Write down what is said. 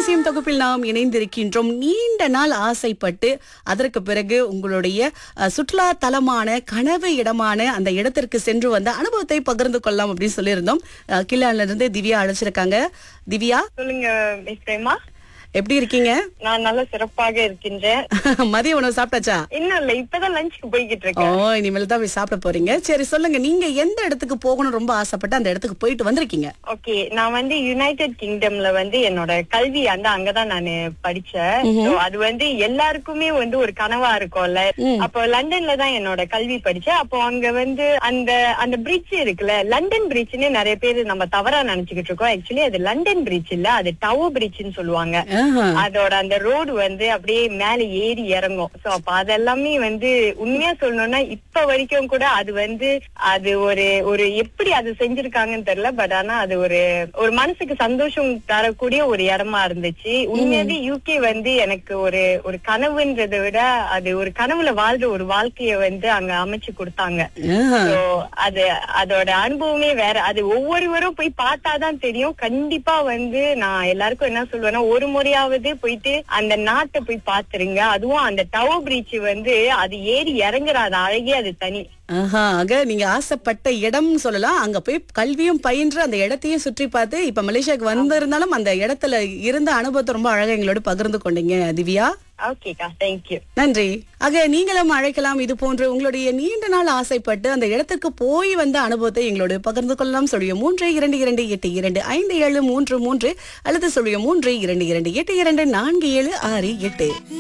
அதிசயம் தொகுப்பில் நாம் இணைந்திருக்கின்றோம் நீண்ட நாள் ஆசைப்பட்டு அதற்கு பிறகு உங்களுடைய அஹ், சுற்றுலா தலமான கனவு இடமான அந்த இடத்திற்கு சென்று வந்த அனுபவத்தை பகிர்ந்து கொள்ளலாம் அப்படின்னு சொல்லியிருந்தோம் அஹ், கில்லான்ல இருந்து திவ்யா அழைச்சிருக்காங்க திவ்யா சொல்லுங்க மிஸ் பிரேமா எப்படி இருக்கீங்க நான் நல்ல சிறப்பாக இருக்கின்றேன் மதிய உணவு சாப்பிட்டாச்சா இன்னும் இல்ல இப்பதான் லஞ்சுக்கு போய்கிட்டு ஓ இருக்கேன் இனிமேல் தான் போய் சாப்பிட போறீங்க சரி சொல்லுங்க நீங்க எந்த இடத்துக்கு போகணும் ரொம்ப ஆசைப்பட்டு அந்த இடத்துக்கு போயிட்டு வந்திருக்கீங்க ஓகே நான் வந்து யுனைடெட் கிங்டம்ல வந்து என்னோட கல்வி வந்து அங்கதான் நான் படிச்சேன் So, அது வந்து எல்லாருக்குமே வந்து ஒரு கனவா இருக்கும்ல அப்போ லண்டன்ல தான் என்னோட கல்வி படிச்சேன் அப்போ அங்க வந்து அந்த அந்த பிரிட்ஜ் இருக்குல்ல லண்டன் பிரிட்ஜ்னு நிறைய பேர் நம்ம தவறா நினைச்சுக்கிட்டு இருக்கோம் ஆக்சுவலி அது லண்டன் பிரிட்ஜ் இல்ல அது டவர் பிரிட்ஜ்னு சொல்லுவாங்க ஆஹா. அதோட அந்த ரோடு வந்து அப்படியே மேல ஏறி இறங்கும் சோ அப்ப அதெல்லாமே வந்து உண்மையா சொல்லணும்னா இப்ப வரைக்கும் கூட அது வந்து அது ஒரு ஒரு எப்படி அது செஞ்சிருக்காங்கன்னு தெரியல பட் ஆனா அது ஒரு ஒரு மனசுக்கு சந்தோஷம் தரக்கூடிய ஒரு இடமா இருந்துச்சு உண்மையாவே யூகே வந்து எனக்கு ஒரு ஒரு கனவுன்றதை விட அது ஒரு கனவுல வாழ்ற ஒரு வாழ்க்கைய வந்து அங்க அமைச்சு கொடுத்தாங்க ஆஹா. So, அது அதோட அனுபவமே வேற அது ஒவ்வொருவரும் போய் பார்த்தாதான் தெரியும் கண்டிப்பா வந்து நான் எல்லாருக்கும் என்ன சொல்லுவேன்னா ஒரு முறையாவது போயிட்டு அந்த நாட்டை போய் பாத்துருங்க அதுவும் அந்த டவர் பிரீச் வந்து அது ஏறி இறங்குற அது அழகே அது தனி ஆஹா ஆக நீங்க ஆசைப்பட்ட இடம் சொல்லலாம் அங்க போய் கல்வியும் பயின்று அந்த இடத்தையும் சுற்றி பார்த்து இப்ப மலேசியாவுக்கு வந்திருந்தாலும் அந்த இடத்துல இருந்த அனுபவத்தை ரொம்ப அழகா எங்களோட பகிர்ந்து கொண்டீங்க திவ்யா ஓகேக்கா தேங்க்யூ நன்றி ஆக நீங்களும் அழைக்கலாம் இது போன்று உங்களுடைய நீண்ட நாள் ஆசைப்பட்டு அந்த இடத்துக்கு போய் வந்த அனுபவத்தை எங்களோடு பகிர்ந்து கொள்ளலாம் சொல்லிய மூன்று இரண்டு இரண்டு எட்டு இரண்டு ஐந்து ஏழு மூன்று மூன்று அல்லது சொல்லிய மூன்று இரண்டு இரண்டு எட்டு இரண்டு நான்கு ஏழு ஆறு எட்டு